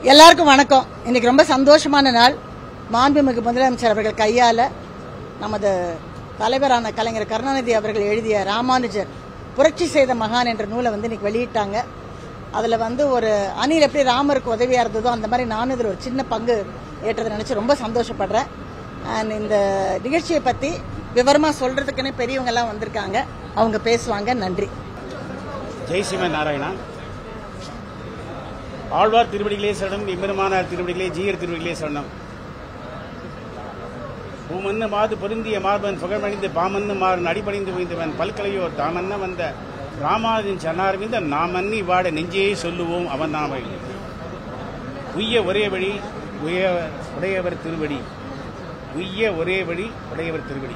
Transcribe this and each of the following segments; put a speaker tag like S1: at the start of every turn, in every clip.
S1: எல்லாருக்கும் வணக்கம் இன்னைக்கு ரொம்ப சந்தோஷமான நாள் மாண்புமிகு முதலமைச்சர் அவர்கள் கையால நமது தலைவரான கலைஞர் கருணாநிதி அவர்கள் எழுதிய ராமானுஜர் புரட்சி செய்த மகான் என்ற நூலை வந்து இன்னைக்கு வெளியிட்டாங்க அதுல வந்து ஒரு அணில் எப்படி ராமருக்கு உதவியா இருந்ததோ அந்த மாதிரி நானும் இதில் ஒரு சின்ன பங்கு ஏற்றதை நினைச்சு ரொம்ப சந்தோஷப்படுறேன் அண்ட் இந்த நிகழ்ச்சியை பத்தி விவரமா சொல்றதுக்குன்னு பெரியவங்க எல்லாம் வந்திருக்காங்க அவங்க பேசுவாங்க நன்றி
S2: ஜெய் சிவன் நாராயணா ஆழ்வார் திருவடிகளே சரணம் எம்பெருமானார் திருவடிகளே ஜீயர் திருவடிகளே சரணம் பூமன்னு மாது பொருந்திய மார்பன் புகழ்மணிந்து பாமன்னு மாறன் அடிபணிந்து வைந்தவன் பல்கலையோர் தாமன்ன வந்த ராமானுஜன் சன்னார்விந்த நாமன்னி வாட நெஞ்சே சொல்லுவோம் அவன் நாமை உய்ய ஒரே வழி உய உடையவர் திருவடி உய்ய ஒரே வழி உடையவர் திருவடி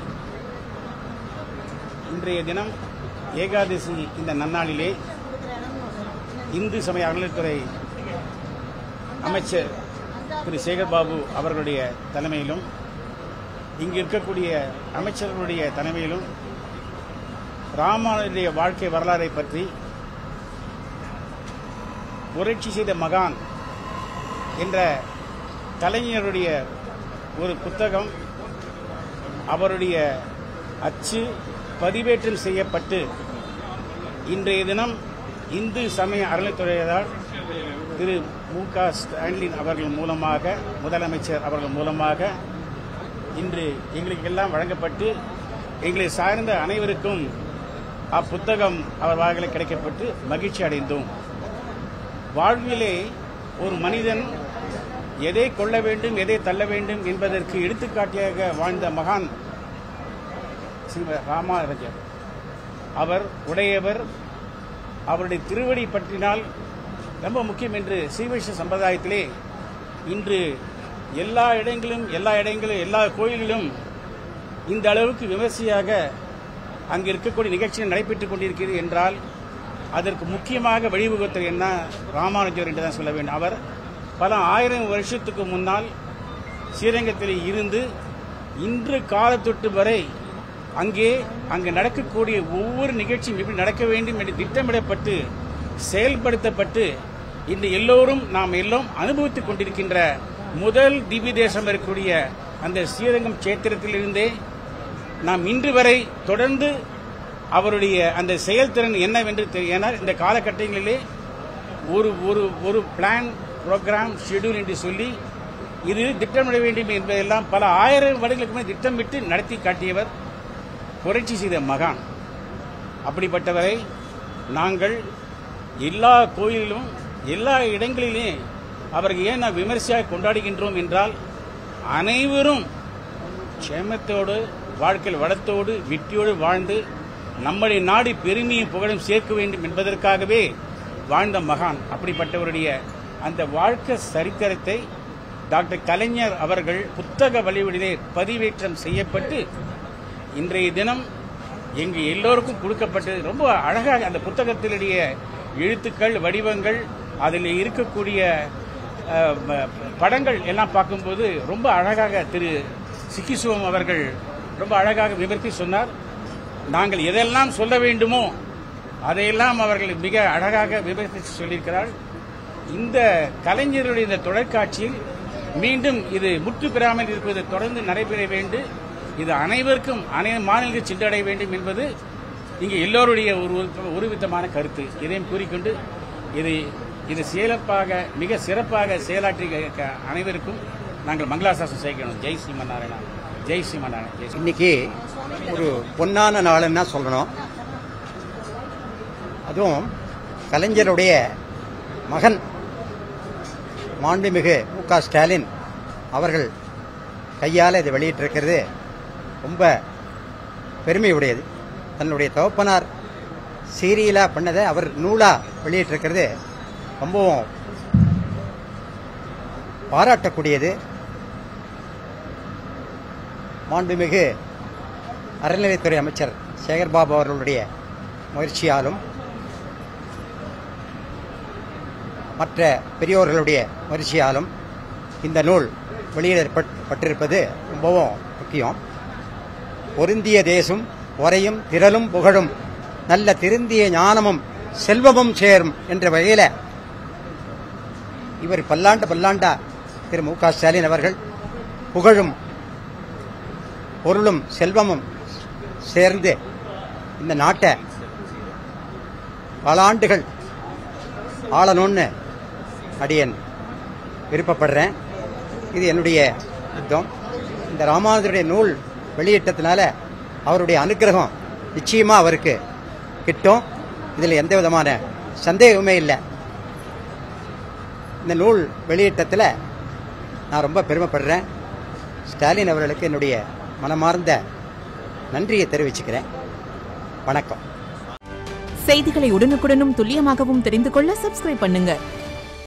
S2: இன்றைய தினம் ஏகாதசி இந்த நன்னாளிலே இந்து சமய அறநிலைத்துறை அமைச்சர் திரு சேகர்பாபு அவர்களுடைய தலைமையிலும் இங்கு இருக்கக்கூடிய அமைச்சர்களுடைய தலைமையிலும் ராமானுடைய வாழ்க்கை வரலாறை பற்றி புரட்சி செய்த மகான் என்ற கலைஞருடைய ஒரு புத்தகம் அவருடைய அச்சு பதிவேற்றம் செய்யப்பட்டு இன்றைய தினம் இந்து சமய அறநிலைத்துறையால் திரு மு க ஸ்டாலின் அவர்கள் மூலமாக முதலமைச்சர் அவர்கள் மூலமாக இன்று எங்களுக்கு எல்லாம் வழங்கப்பட்டு எங்களை சார்ந்த அனைவருக்கும் அப்புத்தகம் அவர் வாயில கிடைக்கப்பட்டு மகிழ்ச்சி அடைந்தோம் வாழ்விலே ஒரு மனிதன் எதை கொள்ள வேண்டும் எதை தள்ள வேண்டும் என்பதற்கு எடுத்துக்காட்டியாக வாழ்ந்த மகான் ஸ்ரீ ராமானுஜர் அவர் உடையவர் அவருடைய திருவடி பற்றினால் ரொம்ப முக்கியம் என்று ஸ்ரீவைஷ்ண சம்பிரதாயத்திலே இன்று எல்லா இடங்களிலும் எல்லா இடங்களிலும் எல்லா கோயில்களிலும் இந்த அளவுக்கு விமர்சையாக அங்கு இருக்கக்கூடிய நிகழ்ச்சிகள் நடைபெற்றுக் கொண்டிருக்கிறது என்றால் அதற்கு முக்கியமாக வழிவகுத்தல் என்ன ராமானுஜர் என்று தான் சொல்ல வேண்டும் அவர் பல ஆயிரம் வருஷத்துக்கு முன்னால் ஸ்ரீரங்கத்தில் இருந்து இன்று காலத்தொட்டு வரை அங்கே அங்கு நடக்கக்கூடிய ஒவ்வொரு நிகழ்ச்சியும் எப்படி நடக்க வேண்டும் என்று திட்டமிடப்பட்டு செயல்படுத்தப்பட்டு இன்று எல்லோரும் நாம் எல்லாம் அனுபவித்துக் கொண்டிருக்கின்ற முதல் திவ்ய தேசம் இருக்கக்கூடிய அந்த ஸ்ரீரங்கம் சேத்திரத்திலிருந்தே நாம் இன்று வரை தொடர்ந்து அவருடைய அந்த செயல்திறன் என்னவென்று தெரிய- ஏனால் இந்த காலகட்டங்களிலே ஒரு ஒரு ஒரு பிளான் ப்ரோக்ராம் ஷெட்யூல் என்று சொல்லி இது திட்டமிட வேண்டும் என்பதெல்லாம் பல ஆயிரம் வருடங்களுக்கு மேல் திட்டமிட்டு நடத்தி காட்டியவர் புரட்சி செய்த மகான் அப்படிப்பட்டவரை நாங்கள் எல்லா கோயிலிலும் எல்லா இடங்களிலே அவருக்கு ஏன் நாம் விமர்சையாக கொண்டாடுகின்றோம் என்றால் அனைவரும் க்ஷேமத்தோடு வாழ்க்கையில் வளத்தோடு வெற்றியோடு வாழ்ந்து நம்முடைய நாடு பெருமையும் புகழும் சேர்க்க வேண்டும் என்பதற்காகவே வாழ்ந்த மகான் அப்படிப்பட்டவருடைய அந்த வாழ்க்கை சரித்திரத்தை டாக்டர் கலைஞர் அவர்கள் புத்தக வழிவடிலே பதிவேற்றம் செய்யப்பட்டு இன்றைய தினம் எங்க எல்லோருக்கும் கொடுக்கப்பட்டு ரொம்ப அழகாக அந்த புத்தகத்தினுடைய எழுத்துக்கள் வடிவங்கள் அதில் இருக்கக்கூடிய அஹ், ம- படங்கள் எல்லாம் பார்க்கும்போது ரொம்ப அழகாக திரு சிக்கிசுவம் அவர்கள் ரொம்ப அழகாக விவரித்து சொன்னார் நாங்கள் எதெல்லாம் சொல்ல வேண்டுமோ அதையெல்லாம் அவர்கள் மிக அழகாக விவரித்து சொல்லியிருக்கிறார் இந்த கலைஞருடைய இந்த தொலைக்காட்சியில் மீண்டும் இது முற்று பெறாமல் இருப்பது தொடர்ந்து நடைபெற வேண்டும் இது அனைவருக்கும் அனைத்து மாநிலங்கள் சென்றடைய வேண்டும் என்பது இங்கே எல்லோருடைய ஒரு ஒரு- ஒரு விதமான கருத்து இதையும் கூறிக்கொண்டு இது இது சிறப்பாக மிக சிறப்பாக செயலாற்றிய க- அனைவருக்கும் நாங்கள் மங்களாசாசனம் செய்யணும் ஜெய் ஸ்ரீமன்னாராயணா ஜெய் ஸ்ரீமன்னாராயணா ஜெய் ஸ்ரீ
S3: இன்னைக்கு ஒரு பொன்னான நாளுன்னு தான் சொல்லணும் அதுவும் கலைஞருடைய மகன் மாண்புமிகு மு க ஸ்டாலின் அவர்கள் கையால் இதை வெளியிட்டிருக்கிறது ரொம்ப பெருமையுடையது தன்னுடைய தகப்பனார் சீரியலாக பண்ணதை அவர் நூலாக வெளியிட்டிருக்கிறது ரொம்பவும் பாராட்டக்கூடியது மாண்புமிகு அறநிலையத்துறை அமைச்சர் சேகர்பாபு அவர்களுடைய முயற்சியாலும் மற்ற பெரியோர்களுடைய முயற்சியாலும் இந்த நூல் வெளியிடப்பட்டிருப்பது ரொம்பவும் முக்கியம் பொருந்திய தேசும் உரையும் திரளும் புகழும் நல்ல திருந்திய ஞானமும் செல்வமும் சேரும் என்ற வகையில இவர் பல்லாண்டு பல்லாண்டா திரு மு க ஸ்டாலின் அவர்கள் புகழும் பொருளும் செல்வமும் சேர்ந்து இந்த நாட்டை பல ஆண்டுகள் ஆளணும்னு அடியன் விருப்பப்படுறேன் இது என்னுடைய யுத்தம் இந்த ராமானுஜருடைய நூல் வெளியிட்டதுனால அவருடைய அனுக்கிரகம் நிச்சயமா அவருக்கு கிட்டும் இதில் எந்த விதமான சந்தேகமே இல்லை இந்த நூல் வெளியிட்டத்தில் நான் ரொம்ப பெருமைப்படுறேன் ஸ்டாலின் அவர்களுக்கு என்னுடைய மனமார்ந்த நன்றியை தெரிவிச்சுக்கிறேன் வணக்கம்
S4: செய்திகளை உடனுக்குடனும் துல்லியமாகவும் தெரிந்து கொள்ள சப்ஸ்கிரைப் பண்ணுங்க